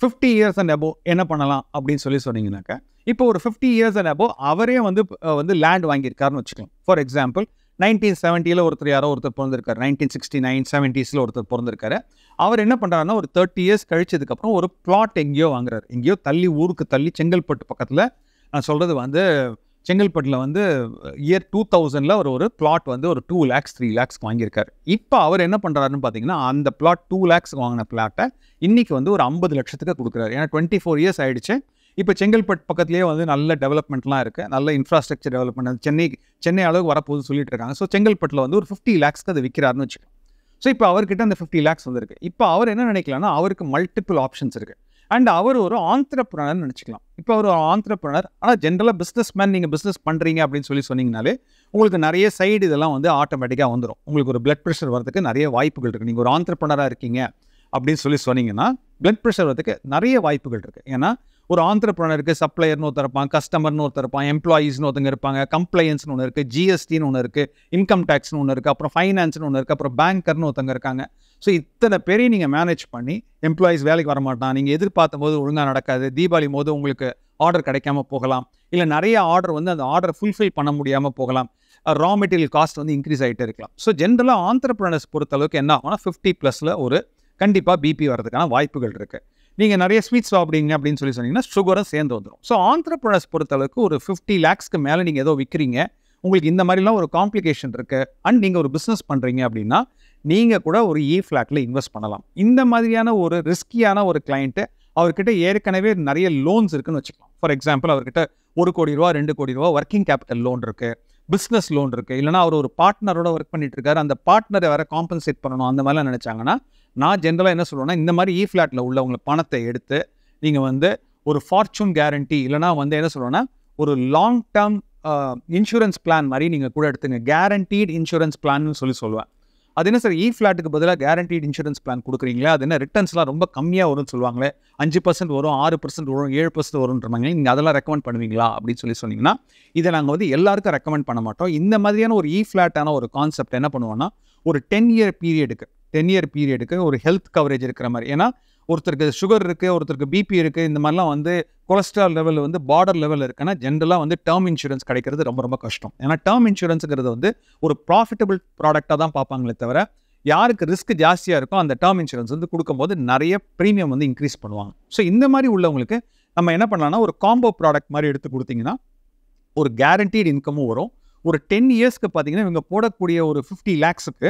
fifty years and above என்ன பண்ணலாம் அப்படின்னு சொல்லி சொன்னீங்கன்னாக்கா இப்போ ஒரு ஃபிஃப்டி இயர்ஸ் அண்ட் அபோவ் அவரே வந்து அஹ், வந்து லேண்ட் வாங்கியிருக்காருன்னு வச்சுக்கலாம் ஃபார் எக்ஸாம்பிள் நைன்டீன் செவன்ட்டியில் ஒருத்தர் யாரோ ஒருத்தர் பிறந்திருக்காரு நைன்டீன் சிக்ஸ்டி நைன் செவன்ட்டீஸில் ஒருத்தர் பிறந்திருக்காரு அவர் என்ன பண்ணுறாருன்னா ஒரு தேர்ட்டி இயர்ஸ் கழிச்சதுக்கப்புறம் ஒரு பிளாட் எங்கேயோ வாங்குறாரு எங்கேயோ தள்ளி ஊருக்கு தள்ளி செங்கல்பட்டு பக்கத்தில் நான் சொல்கிறது வந்து செங்கல்பட்டில் வந்து இயர் டூ தௌசண்டில் ஒரு ஒரு பிளாட் வந்து ஒரு டூ லேக்ஸ் த்ரீ லேக்ஸ் வாங்கியிருக்காரு இப்போ அவர் என்ன பண்ணுறாருன்னு பார்த்தீங்கன்னா அந்த பிளாட் டூ லேக்ஸ் வாங்கின பிளாட்டை இன்னைக்கு வந்து ஒரு ஐம்பது லட்சத்துக்கு கொடுக்குறாரு ஏன்னா டுவெண்ட்டி ஃபோர் இயர்ஸ் ஆயிடுச்சு இப்போ செங்கல்பட்டு பக்கத்துலேயே வந்து நல்ல டெவலப்மெண்ட்லாம் இருக்குது நல்ல இன்ஃப்ராஸ்ட்ரக்சர் டெவலப்மெண்ட் சென்னை சென்னை அளவுக்கு வரப்போகுது சொல்லிட்டு இருக்காங்க ஸோ செங்கல்பட்டில் வந்து ஒரு ஃபிஃப்டி லேக்ஸ்க்கு அது விற்கிறாருன்னு வச்சுக்கோங்க ஸோ இப்போ அவர்கிட்ட அந்த ஃபிஃப்டி லேக்ஸ் வந்திருக்கு இப்போ அவர் என்ன நினைக்கலாம்னா அவருக்கு மல்டிபிள் ஆப்ஷன்ஸ் இருக்குது அண்ட் அவர் ஒரு ஆந்திரப்ரனர்னு நினச்சிக்கலாம் இப்போ அவர் ஒரு ஆந்திரப்ரனர் ஆனால் ஜென்ரலாக பிஸ்னஸ் மேன் நீங்கள் பிஸ்னஸ் பண்ணுறீங்க அப்படின்னு சொல்லி சொன்னீங்கனாலே உங்களுக்கு நிறைய சைடு இதெல்லாம் வந்து ஆட்டோமேட்டிக்காக வந்துடும் உங்களுக்கு ஒரு பிளட் ப்ரெஷர் வரதுக்கு நிறைய வாய்ப்புகள் இருக்குது நீங்கள் ஒரு ஆந்திரப்ரனராக இருக்கீங்க அப்படின்னு சொல்லி சொன்னீங்கன்னா பிளட் ப்ரெஷர் வரதுக்கு நிறைய வாய்ப்புகள் இருக்குது ஏன்னா ஒரு ஆந்திரப்ரனருக்கு சப்ளையர்னு ஒருத்தர் இருப்பான் கஸ்டமர்னு ஒருத்தர் இருப்பான் எம்ப்ளாயீஸ்னு ஒருத்தங்க இருப்பாங்க கம்ப்ளையன்ஸ்னு ஒன்று இருக்குது ஜிஎஸ்டின்னு ஒன்று இருக்குது இன்கம் டேக்ஸ்னு ஒன்று இருக்குது அப்புறம் ஃபைனான்ஸ்னு ஒன்று இருக்குது அப்புறம் பேங்கர்னு ஒருத்தங்க இருக்காங்க ஸோ இத்தனை பேரையும் நீங்கள் மேனேஜ் பண்ணி எம்ப்ளாயீஸ் வேலைக்கு வர மாட்டான் நீங்கள் எதிர்பார்த்த போது ஒழுங்காக நடக்காது தீபாவளி போது உங்களுக்கு ஆர்டர் கிடைக்காம போகலாம் இல்லை நிறைய ஆர்டர் வந்து அந்த ஆர்டர் ஃபுல்ஃபில் பண்ண முடியாமல் போகலாம் ரா மெட்டீரியல் காஸ்ட் வந்து இன்க்ரீஸ் ஆகிட்டே இருக்கலாம் ஸோ ஜென்ரலாக ஆந்திரப்ரனர்ஸ் பொறுத்தளவுக்கு என்ன ஆகும்னா ஃபிஃப்டி ப்ளஸில் ஒரு கண்டிப்பாக பிபி வரதுக்கான வாய்ப்புகள் இருக்குது நீங்கள் நிறைய ஸ்வீட்ஸ் சாப்பிடுங்க அப்படின்னு சொல்லி சொன்னீங்கன்னா சுகரும் சேர்ந்து வந்துடும் ஸோ ஆந்திரப்ரனர்ஸ் பொறுத்தளவுக்கு ஒரு ஃபிஃப்டி லேக்ஸ்க்கு மேலே நீங்கள் ஏதோ விற்கிறீங்க உங்களுக்கு இந்த மாதிரிலாம் ஒரு காம்ப்ளிகேஷன் இருக்குது அண்ட் நீங்கள் ஒரு பிஸ்னஸ் பண்ணுறீங்க அப்படின்னா நீங்கள் கூட ஒரு இ ஃப்ளாட்டில் இன்வெஸ்ட் பண்ணலாம் இந்த மாதிரியான ஒரு ரிஸ்கியான ஒரு கிளைண்ட்டு அவர்கிட்ட ஏற்கனவே நிறைய லோன்ஸ் இருக்குன்னு வச்சுக்கலாம் ஃபார் எக்ஸாம்பிள் அவர்கிட்ட ஒரு கோடி ரூபா ரெண்டு கோடி ரூபா ஒர்க்கிங் கேபிட்டல் லோன் இருக்குது பிஸ்னஸ் லோன் இருக்குது இல்லைனா அவர் ஒரு பார்ட்னரோட ஒர்க் பண்ணிட்டு இருக்காரு அந்த பார்ட்னரை வேற காம்பன்சேட் பண்ணணும் அந்த மாதிரிலாம் நினச்சாங்கன்னா நான் ஜென்ரலாக என்ன சொல்லுவேன்னா இந்த மாதிரி இ ஃப்ளாட்டில் உள்ளவங்க பணத்தை எடுத்து நீங்கள் வந்து ஒரு ஃபார்ச்சூன் கேரண்டி இல்லைனா வந்து என்ன சொல்லுவேன்னா ஒரு லாங் டேர்ம் இன்சூரன்ஸ் பிளான் மாதிரி நீங்கள் கூட எடுத்துங்க கேரண்டீட் இன்சூரன்ஸ் பிளான்னு சொல்லி சொல்லுவேன் அது என்ன சார் இ ஃப்ளாட்டுக்கு பதிலாக கேரண்டீட் இன்சூரன்ஸ் பிளான் கொடுக்குறீங்களே அது என்ன ரிட்டர்ன்ஸ்லாம் ரொம்ப கம்மியாக வரும்னு சொல்லுவாங்களே அஞ்சு பர்சன்ட் வரும் ஆறு பர்சன்ட் வரும் ஏழு பர்சன்ட் வரும்ன்றாங்க நீங்கள் அதெல்லாம் ரெக்கமெண்ட் பண்ணுவீங்களா அப்படின்னு சொல்லி சொன்னீங்கன்னா இதை நாங்கள் வந்து எல்லாருக்கும் ரெக்கமெண்ட் பண்ண மாட்டோம் இந்த மாதிரியான ஒரு இ ஃப்ளாட்டான ஒரு கான்செப்ட் என்ன பண்ணுவோம்னா ஒரு டென் இயர் பீரியடுக்கு டென் இயர் பீரியடுக்கு ஒரு ஹெல்த் கவரேஜ் இருக்கிற மாதிரி ஏன்னா ஒருத்தருக்கு சுகர் இருக்குது ஒருத்தருக்கு பிபி இருக்குது இந்த மாதிரிலாம் வந்து கொலஸ்ட்ரால் லெவல் வந்து பார்டர் லெவல் இருக்குன்னா ஜென்ரலாக வந்து டேர்ம் இன்சூரன்ஸ் கிடைக்கிறது ரொம்ப ரொம்ப கஷ்டம் ஏன்னா டேர்ம் இன்சூரன்ஸுங்கிறது வந்து ஒரு ப்ராஃபிட்டபிள் ப்ராடக்டாக தான் பார்ப்பாங்களே தவிர யாருக்கு ரிஸ்க் ஜாஸ்தியாக இருக்கோ அந்த டேர்ம் இன்சூரன்ஸ் வந்து கொடுக்கும்போது நிறைய ப்ரீமியம் வந்து இன்க்ரீஸ் பண்ணுவாங்க ஸோ இந்த மாதிரி உள்ளவங்களுக்கு நம்ம என்ன பண்ணலாம்னா ஒரு காம்போ ப்ராடக்ட் மாதிரி எடுத்து கொடுத்தீங்கன்னா ஒரு கேரண்டீட் இன்கமும் வரும் ஒரு டென் இயர்ஸ்க்கு பார்த்தீங்கன்னா இவங்க போடக்கூடிய ஒரு ஃபிஃப்டி லேக்ஸுக்கு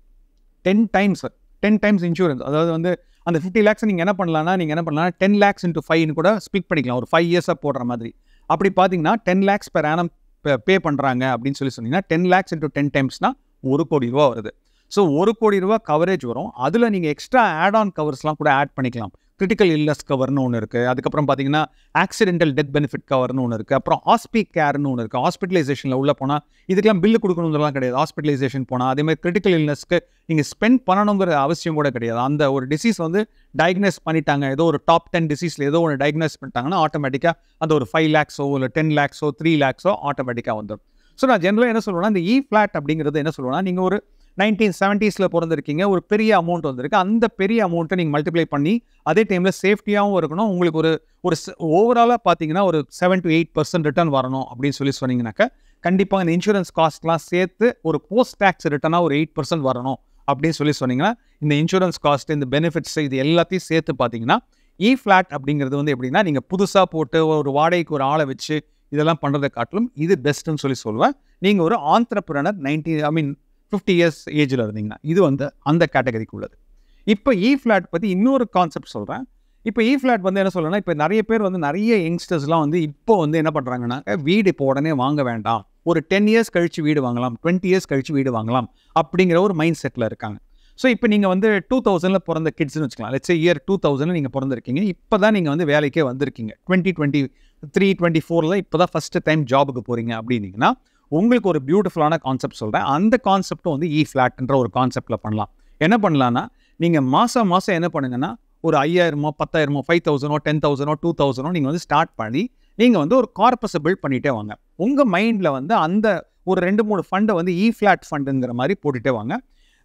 ten times ten times insurance அதாவது வந்து அந்த ஃபிஃப்டி லேக்ஸ் நீங்கள் என்ன பண்ணலாம்னா நீங்கள் என்ன பண்ணலாம் டென் லேக்ஸ் இன்ட்டு ஃபைவ்னு கூட ஸ்பிக் பண்ணிக்கலாம் ஒரு ஃபைவ் இயர்ஸாக போடுற மாதிரி அப்படி பார்த்தீங்கன்னா ten lakhs per annum pay பண்ணுறாங்க அப்படின்னு சொல்லி சொன்னீங்கன்னா டென் லேக்ஸ் இன்ட்டு டென் டைம்ஸ்னால் ஒரு கோடி ரூபா வருது ஸோ ஒரு கோடி ரூபா கவரேஜ் வரும் அதில் நீங்கள் எக்ஸ்ட்ரா ஆட் ஆன் கவர்ஸ்லாம் கூட ஆட் பண்ணிக்கலாம் கிரிட்டிக்கல் இல்னஸ் கவர்னு ஒன்று இருக்குது அதுக்கப்புறம் பார்த்தீங்கன்னா ஆக்சிடென்டல் டெத் பெனிஃபிட் கவர்னு ஒன்று இருக்குது அப்புறம் ஹாஸ்பி கேர்னு ஒன்று இருக்குது ஹாஸ்பிட்டலைசேஷனில் உள்ள போனால் இதுக்கெல்லாம் பில்லு கொடுக்கணுங்கிறலாம் கிடையாது ஹாஸ்பிட்டலைசேஷன் போனால் அதேமாதிரி கிரிட்டிக்கல் இல்னஸ்க்கு நீங்கள் ஸ்பெண்ட் பண்ணணுங்கிற அவசியம் கூட கிடையாது அந்த ஒரு டிசீஸ் வந்து டயக்னோஸ் பண்ணிட்டாங்க ஏதோ ஒரு டாப் டென் டிசீஸில் ஏதோ ஒன்று டயக்னோஸ் பண்ணிட்டாங்கன்னா ஆட்டோமேட்டிக்காக அந்த ஒரு ஃபைவ் லேக்ஸோ இல்லை டென் லேக்ஸோ த்ரீ லேக்ஸோ ஆட்டோமேட்டிக்காக வந்துடும் ஸோ நான் ஜென்ரலாக என்ன சொல்லுவேன்னா இந்த இ ஃப்ளாட் அப்படிங்கிறது என்ன சொல்லுவேன்னா நீங்கள் ஒரு நைன்டீன் செவன்ட்டீஸில் பிறந்திருக்கீங்க ஒரு பெரிய அமௌண்ட் வந்திருக்கு அந்த பெரிய அமௌண்ட்டை நீங்கள் மல்டிப்ளை பண்ணி அதே டைமில் சேஃப்டியாகவும் இருக்கணும் உங்களுக்கு ஒரு ஒரு ஓவராலாக பார்த்தீங்கன்னா ஒரு seven to eight percent return வரணும் அப்படின்னு சொல்லி சொன்னீங்கன்னாக்கா கண்டிப்பாக இந்த இன்சூரன்ஸ் காஸ்ட்லாம் சேர்த்து ஒரு போஸ்ட் டேக்ஸ் ரிட்டர்னாக ஒரு எயிட் பர்சன்ட் வரணும் அப்படின்னு சொல்லி சொன்னீங்கன்னா இந்த இன்சூரன்ஸ் காஸ்ட் இந்த பெனிஃபிட்ஸ் இது எல்லாத்தையும் சேர்த்து பார்த்தீங்கன்னா இ ஃப்ளாட் அப்படிங்கிறது வந்து எப்படின்னா நீங்கள் புதுசாக போட்டு ஒரு வாடகைக்கு ஒரு ஆளை வச்சு இதெல்லாம் பண்ணுறதை காட்டிலும் இது பெஸ்ட்டுன்னு சொல்லி சொல்லுவேன் நீங்கள் ஒரு entrepreneur ninety I mean fifty years ஏஜில் இருந்தீங்கன்னா இது வந்து அந்த கேட்டகரிக்கு உள்ளது இப்போ இ ஃப்ளாட் பற்றி இன்னொரு கான்செப்ட் சொல்கிறேன் இப்போ இ ஃப்ளாட் வந்து என்ன சொல்லணும்னா இப்போ நிறைய பேர் வந்து நிறைய யங்ஸ்டர்ஸ்லாம் வந்து இப்போ வந்து என்ன பண்ணுறாங்கன்னா வீடு இப்போ உடனே வாங்க வேண்டாம் ஒரு டென் இயர்ஸ் கழித்து வீடு வாங்கலாம் டுவெண்ட்டி இயர்ஸ் கழித்து வீடு வாங்கலாம் அப்படிங்கிற ஒரு மைண்ட் செட்டில் இருக்காங்க ஸோ இப்போ நீங்கள் வந்து டூ தௌசண்டில் பிறந்த கிட்ஸ்னு வச்சுக்கலாம் லட்சே இயர் டூ தௌசண்டில் நீங்கள் பிறந்திருக்கீங்க இப்போ தான் நீங்கள் வந்து வேலைக்கே வந்திருக்கீங்க டுவெண்ட்டி டுவெண்ட்டி த்ரீ டுவெண்ட்டி ஃபோரில் இப்போ தான் ஃபஸ்ட்டு டைம் ஜாபுக்கு போகிறீங்க அப்படின்னீங்கன்னா உங்களுக்கு ஒரு பியூட்டிஃபுல்லான கான்செப்ட் சொல்கிறேன் அந்த கான்செப்டும் வந்து இ ஃப்ளாட்ன்ற ஒரு கான்செப்ட்டில் பண்ணலாம் என்ன பண்ணலான்னா நீங்கள் மாதம் மாதம் என்ன பண்ணுங்கன்னா ஒரு ஐயாயிரமோ பத்தாயிரமோ ஃபைவ் தௌசண்டோ டென் தௌசண்டோ டூ தௌசண்டோ நீங்கள் வந்து ஸ்டார்ட் பண்ணி நீங்கள் வந்து ஒரு கார்பஸை பில்ட் பண்ணிகிட்டே வாங்க உங்கள் மைண்டில் வந்து அந்த ஒரு ரெண்டு மூணு ஃபண்டை வந்து இ ஃப்ளாட் ஃபண்டுங்கிற மாதிரி போட்டுகிட்டே வாங்க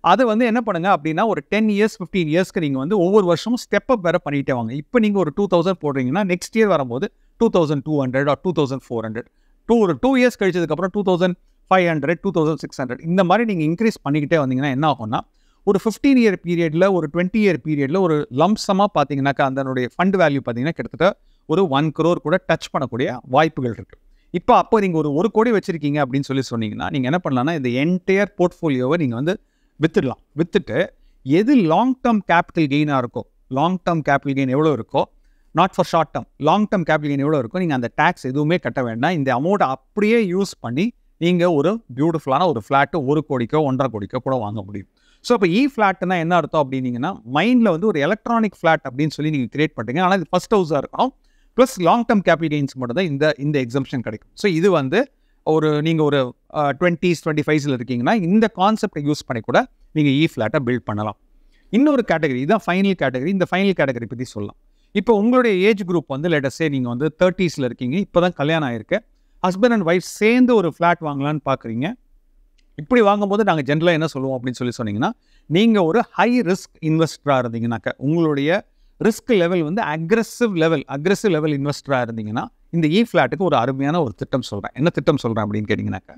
அதை வந்து என்ன பண்ணுங்க அப்படின்னா ஒரு டென் இயர்ஸ் ஃபிஃப்டீன் இயர்ஸ்க்கு நீங்கள் வந்து ஒவ்வொரு வருஷமும் ஸ்டெப் அப் வேற பண்ணிட்டே வாங்க இப்போ நீங்கள் ஒரு டூ தௌசண்ட் போடுறீங்கன்னா நெக்ஸ்ட் இயர் வரும்போது two thousand two hundred or two thousand four hundred two ஒரு டூ இயர்ஸ் கழிச்சதுக்கப்புறம் two thousand five hundred two thousand six hundred இந்த மாதிரி நீங்கள் இன்க்ரீஸ் பண்ணிக்கிட்டே வந்தீங்கன்னா என்ன ஆகும்னா ஒரு ஃபிஃப்டீன் இயர் பீரியடில் ஒரு டுவெண்ட்டி இயர் பீரியடில் ஒரு லம்சமாக பார்த்தீங்கன்னாக்கா அதனுடைய ஃபண்ட் வேல்யூ பார்த்தீங்கன்னா கிட்டத்தட்ட ஒரு ஒன் crore கூட டச் பண்ணக்கூடிய வாய்ப்புகள் இருக்குது இப்போ அப்போ நீங்கள் ஒரு ஒரு கோடி வச்சுருக்கீங்க அப்படின்னு சொல்லி சொன்னீங்கன்னா நீங்கள் என்ன பண்ணலாம்னா இந்த என்டையர் போர்ட்ஃபோலியோவை நீங்கள் வந்து வித்துடலாம் வித்துட்டு எது லாங் டேர்ம் கேபிட்டல் கெயினாக இருக்கோ லாங் டேர்ம் கேபிட்டல் கெயின் எவ்வளோ இருக்கோ not for short term long term capital gain எவ்வளோ இருக்கோ நீங்கள் அந்த டேக்ஸ் எதுவுமே கட்ட வேண்டாம் இந்த அமௌண்ட்டை அப்படியே யூஸ் பண்ணி நீங்கள் ஒரு பியூட்டிஃபுல்லான ஒரு ஃப்ளாட்டு ஒரு கோடிக்கோ ஒன்றரை கோடிக்கோ கூட வாங்க முடியும் ஸோ இப்போ இ ஃப்ளாட்னா என்ன அர்த்தம் அப்படின்னீங்கன்னா மைண்டில் வந்து ஒரு எலக்ட்ரானிக் ஃப்ளாட் அப்படின்னு சொல்லி நீங்கள் கிரியேட் பண்ணுறீங்க ஆனால் இது ஃபஸ்ட் ஹவுஸாக இருக்கும் plus long term capital gains மட்டும் தான் இந்த இந்த எக்ஸம்ஷன் கிடைக்கும் ஸோ இது வந்து ஒரு நீங்கள் ஒரு டுவெண்ட்டிஸ் டுவெண்ட்டி ஃபைவ்ஸில் இருக்கீங்கன்னா இந்த கான்செப்டை யூஸ் பண்ணி கூட நீங்கள் இ ஃப்ளாட்டை பில்ட் பண்ணலாம் இன்னொரு கேட்டகரி இதுதான் ஃபைனல் கேட்டகரி இந்த ஃபைனல் கேட்டகரி பற்றி சொல்லலாம் இப்போ உங்களுடைய ஏஜ் குரூப் வந்து லேட்டஸ்டே நீங்கள் வந்து தேர்ட்டிஸில் இருக்கீங்க இப்போ தான் கல்யாணம் ஆயிருக்கு ஹஸ்பண்ட் அண்ட் ஒய்ஃப் சேர்ந்து ஒரு ஃப்ளாட் வாங்கலான்னு பார்க்குறீங்க இப்படி வாங்கும்போது நாங்கள் ஜென்ரலாக என்ன சொல்லுவோம் அப்படின்னு சொல்லி சொன்னீங்கன்னா நீங்கள் ஒரு ஹை ரிஸ்க் இன்வெஸ்டராக இருந்தீங்கன்னாக்க உங்களுடைய ரிஸ்க் லெவல் வந்து அக்ரெசிவ் லெவல் அக்ரெசிவ் லெவல் இன்வெஸ்டராக இருந்தீங்கன்னா இந்த இ ஃப்ளாட்டுக்கு ஒரு அருமையான ஒரு திட்டம் சொல்கிறேன் என்ன திட்டம் சொல்கிறேன் அப்படின்னு கேட்டிங்கனாக்கா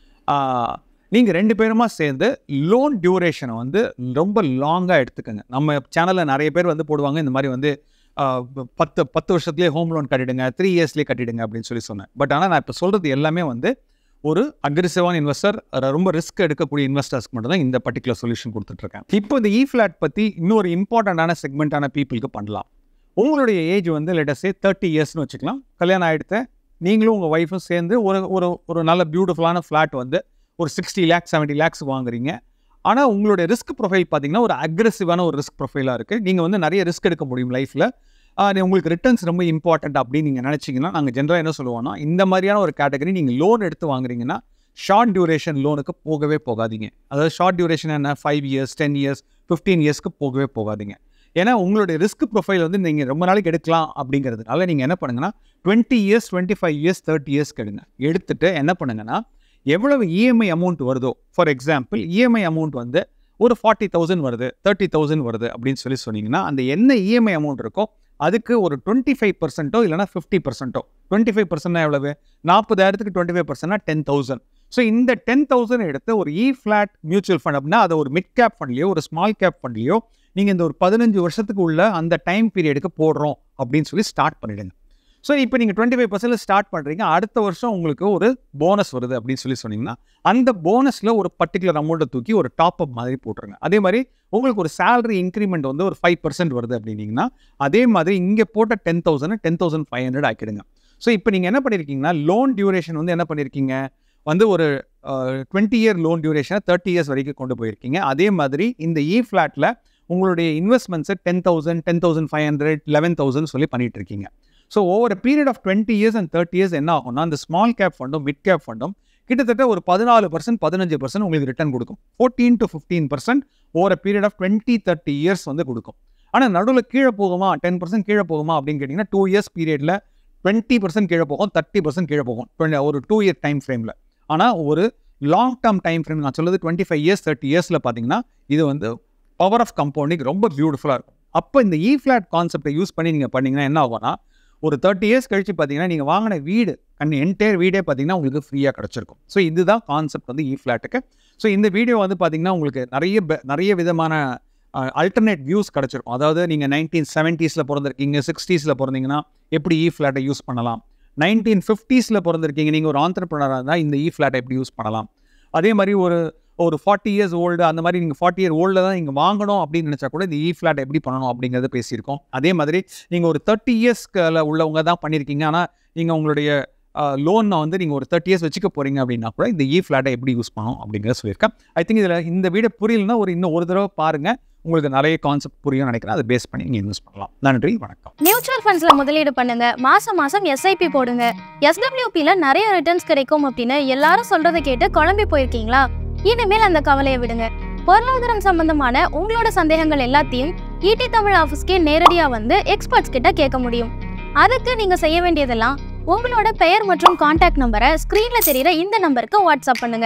நீங்கள் ரெண்டு பேருமா சேர்ந்து லோன் டியூரேஷனை வந்து ரொம்ப லாங்காக எடுத்துக்கோங்க நம்ம சேனலில் நிறைய பேர் வந்து போடுவாங்க இந்த மாதிரி வந்து ஆஹ், பத்து பத்து வருஷத்துலேயே ஹோம் லோன் கட்டிடுங்க த்ரீ இயர்ஸ்லேயே கட்டிடுங்க அப்படின்னு சொல்லி சொன்னேன் பட் ஆனால் நான் இப்போ சொல்கிறது எல்லாமே வந்து ஒரு அக்ரெசிவான இன்வெஸ்டர் ரொம்ப ரிஸ்க் எடுக்கக்கூடிய இன்வெஸ்டர்ஸ்க்கு மட்டும் தான் இந்த பர்டிகுலர் சொல்யூஷன் கொடுத்துட்ருக்கேன் இப்போ இந்த இ ஃப்ளாட் பற்றி இன்னொரு இம்பார்ட்டண்ட்டான செக்மெண்ட்டான பீப்புளுக்கு பண்ணலாம் உங்களுடைய ஏஜ் வந்து லெட்டஸே தேர்ட்டி இயர்ஸ்னு வச்சுக்கலாம் கல்யாணம் ஆகிடுத்த நீங்களும் உங்கள் ஒய்ஃபும் சேர்ந்து ஒரு ஒரு ஒரு நல்ல பியூட்டிஃபுல்லான ஃப்ளாட் வந்து ஒரு சிக்ஸ்டி லேக்ஸ் செவன்ட்டி லேக்ஸ் வாங்குறீங்க ஆனால் உங்களுடைய ரிஸ்க் ப்ரொஃபைல் பார்த்தீங்கன்னா ஒரு அக்ரெசிவான ஒரு ரிஸ்க் ப்ரொஃபைலாக இருக்குது நீங்கள் வந்து நிறைய ரிஸ்க் எடுக்க முடியும் லைஃப்பில் உங்களுக்கு ரிட்டர்ன்ஸ் ரொம்ப இம்பார்ட்டன்ட் அப்படின்னு நீங்கள் நினச்சிங்கன்னா நாங்கள் ஜென்ரலாக என்ன சொல்லுவோம்னா இந்த மாதிரியான ஒரு கேட்டகரி நீங்கள் லோன் எடுத்து வாங்குறீங்கன்னா ஷார்ட் டியூரேஷன் லோனுக்கு போகவே போகாதீங்க அதாவது ஷார்ட் டியூரேஷன் என்ன five years ten years fifteen இயர்ஸ்க்கு போகவே போகாதீங்க ஏன்னா உங்களுடைய ரிஸ்க் ப்ரொஃபைல் வந்து நீங்கள் ரொம்ப நாளைக்கு எடுக்கலாம் அப்படிங்கிறதுனால நீங்கள் என்ன பண்ணுங்கன்னா twenty years twenty five years thirty இயர்ஸ்க்கு எடுங்க எடுத்துட்டு என்ன பண்ணுங்கன்னா எவ்வளவு இஎம்ஐ அமௌண்ட் வருதோ ஃபார் எக்ஸாம்பிள் இஎம்ஐ அமௌண்ட் வந்து ஒரு ஃபார்ட்டி தௌசண்ட் வருது தேர்ட்டி தௌசண்ட் வருது அப்படின்னு சொல்லி சொன்னீங்கன்னா அந்த என்ன இஎம்ஐ அமௌண்ட் இருக்கோ அதுக்கு ஒரு டுவெண்ட்டி ஃபைவ் பர்சன்ட்டோ இல்லைனா ஃபிஃப்டி பர்சன்ட்டோ டுவெண்ட்டி ஃபைவ் பர்சன்ட்னா எவ்வளவு நாற்பதாயிரத்துக்கு டுவெண்ட்டி ஃபைவ் பர்சன்ட்னா டென் தௌசண்ட் ஸோ இந்த டென் தௌசண்ட் எடுத்து ஒரு இ ஃப்ளாட் மியூச்சுவல் ஃபண்ட் அப்படின்னா அதை ஒரு மிட் கேப் ஃபண்ட்லையோ ஒரு ஸ்மால் கேப் ஃபண்ட்லையோ நீங்கள் இந்த ஒரு பதினஞ்சு வருஷத்துக்கு உள்ள அந்த டைம் பீரியடுக்கு போடுறோம் அப்படின்னு சொல்லி ஸ்டார்ட் பண்ணிடுங்க ஸோ இப்போ நீங்கள் டுவெண்ட்டி ஃபைவ் பர்சன்ட் ஸ்டார்ட் பண்ணுறீங்க அடுத்த வருஷம் உங்களுக்கு ஒரு போனஸ் வருது அப்படின்னு சொல்லி சொன்னீங்கன்னா அந்த போனஸில் ஒரு பர்டிகுலர் அமௌண்ட்டை தூக்கி ஒரு டாப் அப் மாதிரி போட்டுருங்க அதே மாதிரி உங்களுக்கு ஒரு salary இன்க்ரிமெண்ட் வந்து ஒரு ஃபைவ் பர்சன்ட் வருது அப்படின்னீங்கன்னா அதே மாதிரி இங்கே போட்ட ten thousand ten thousand five hundred ஆக்கிடுங்க ஸோ இப்போ நீங்கள் என்ன பண்ணியிருக்கீங்கன்னா லோன் டியூரேஷன் வந்து என்ன பண்ணியிருக்கீங்க வந்து ஒரு டுவெண்ட்டி இயர் லோன் டியூரேஷனை தேர்ட்டி இயர்ஸ் வரைக்கும் கொண்டு போயிருக்கீங்க அதே மாதிரி இந்த இ ஃப்ளாட்டில் உங்களுடைய இன்வெஸ்ட்மெண்ட்ஸை ten thousand ten thousand five hundred eleven thousand சொல்லி பண்ணிட்டு இருக்கீங்க so over period of twenty years and thirty years என்ன ஆகும்னா அந்த ஸ்மால் கேப் ஃபண்டும் மிட் கேப் ஃபண்டும் கிட்டத்தட்ட ஒரு பதினாலு பர்சன்ட் பதினஞ்சு பர்சன்ட் உங்களுக்கு ரிட்டர்ன் கொடுக்கும் fourteen to fifteen percent over period of twenty thirty years வந்து கொடுக்கும் ஆனால் நடுவில் கீழே போகுமா டென் பர்சன்ட் கீழே போகுமா அப்படின்னு கேட்டிங்கன்னா டூ இயர்ஸ் பீரியடில் டுவெண்ட்டி பர்சன்ட் கீழே போகும் தேர்ட்டி பர்சன்ட் கீழே போகும் 20 ஒரு டூ இயர் டைம் ஃப்ரேமில் ஆனால் ஒரு லாங் டேர்ம் டைம் ஃப்ரேம் நான் சொல்லுது டுவெண்ட்டி ஃபைவ் இயர்ஸ் தேர்ட்டி இயர்ஸில் பார்த்தீங்கன்னா இது வந்து பவர் ஆஃப் கம்பவுண்டிங் ரொம்ப பியூட்டிஃபுல்லாக இருக்கும் அப்போ இந்த இ ஃப்ளாட் கான்செப்டை யூஸ் பண்ணி நீங்கள் பண்ணீங்கன்னா என்ன ஆகும்னா ஒரு தேர்ட்டி இயர்ஸ் கழிச்சு பார்த்தீங்கன்னா நீங்கள் வாங்கின வீடு கண் என்டையர் வீடே பார்த்தீங்கன்னா உங்களுக்கு ஃப்ரீயாக கிடச்சிருக்கும் ஸோ இதுதான் கான்செப்ட் வந்து இ ஃப்ளாட்டுக்கு ஸோ இந்த வீடியோ வந்து பார்த்தீங்கன்னா உங்களுக்கு நிறைய பெ- நிறைய விதமான அல்டர்னேட் வியூஸ் கிடச்சிருக்கும் அதாவது நீங்கள் நைன்டீன் செவன்ட்டீஸில் பிறந்திருக்கீங்க சிக்ஸ்டீஸில் பிறந்தீங்கன்னா எப்படி இ ஃப்ளாட்டை யூஸ் பண்ணலாம் நைன்டீன் ஃபிஃப்டீஸில் பிறந்திருக்கீங்க நீங்கள் ஒரு ஆண்டர்பிரினராக இருந்தால் இந்த இ ஃப்ளாட்டை எப்படி யூஸ் பண்ணலாம் அதே மாதிரி ஒரு ஒரு ஃபார்ட்டி இயர்ஸ் ஓல்டு அந்த மாதிரி நீங்கள் ஃபார்ட்டி இயர் ஓல்டில் தான் நீங்கள் வாங்கணும் அப்படின்னு நினச்சா கூட இந்த இ ஃப்ளாட் எப்படி பண்ணணும் அப்படிங்கிறத பேசியிருக்கோம் அதே மாதிரி நீங்கள் ஒரு தேர்ட்டி இயர்ஸ்க்கு உள்ளவங்க தான் பண்ணியிருக்கீங்க ஆனால் நீங்கள் உங்களுடைய லோனை வந்து நீங்கள் ஒரு தேர்ட்டி இயர்ஸ் வச்சுக்க போகிறீங்க அப்படின்னா கூட இந்த இ ஃப்ளாட்டை எப்படி யூஸ் பண்ணணும் அப்படிங்கிறத சொல்லியிருக்கேன் ஐ திங்க் இதில் இந்த வீடியோ புரியலன்னா ஒரு இன்னும் ஒரு தடவை பாருங்கள் உங்களுக்கு நிறைய கான்செப்ட் புரியும் நினைக்கிறேன் அதை பேஸ் பண்ணி நீங்கள் இன்வெஸ்ட் பண்ணலாம் நன்றி வணக்கம் மியூச்சுவல் ஃபண்ட்ஸ்ல முதலீடு பண்ணுங்க மாசம் மாசம் எஸ்ஐபி போடுங்க எஸ்டபிள்யூபில நிறைய ரிட்டர்ன்ஸ் கிடைக்கும் அப்படின்னு எல்லாரும் சொல்றதை கேட்டு குழம்பி போயிருக்கீங்களா இனிமேல் அந்த கவலையை விடுங்க பொருளாதாரம் சம்பந்தமான உங்களோட சந்தேகங்கள் எல்லாத்தையும் ஈடி தமிழ் ஆஃபீஸ்க்கே நேரடியா வந்து எக்ஸ்பர்ட்ஸ் கிட்ட கேட்க முடியும் அதுக்கு நீங்க செய்ய வேண்டியதெல்லாம் உங்களோட பெயர் மற்றும் கான்டாக்ட் நம்பரை ஸ்கிரீன்ல தெரியுற இந்த நம்பருக்கு வாட்ஸ்அப் பண்ணுங்க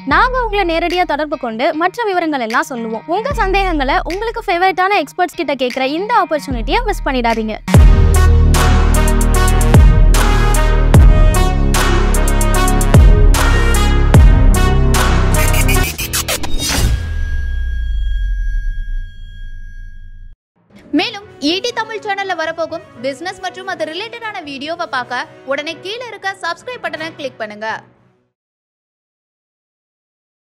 நாங்க உங்களை நேரடியா தொடர்பு கொண்டு மற்ற விவரங்கள் எல்லாம் சொல்லுவோம் உங்க சந்தேகங்களை உங்களுக்கு ஃபேவரட்டான எக்ஸ்பர்ட்ஸ் கிட்ட கேட்குற இந்த ஆப்பர்ச்சுனிட்டியை மிஸ் பண்ணிடாதீங்க மேலும் ஈடி தமிழ் சேனல்ல வரப்போகும் பிசினஸ் மற்றும் அது ரிலேட்டடான வீடியோவை பார்க்க உடனே கீழே இருக்க சப்ஸ்கிரைப் பட்டனை கிளிக் பண்ணுங்க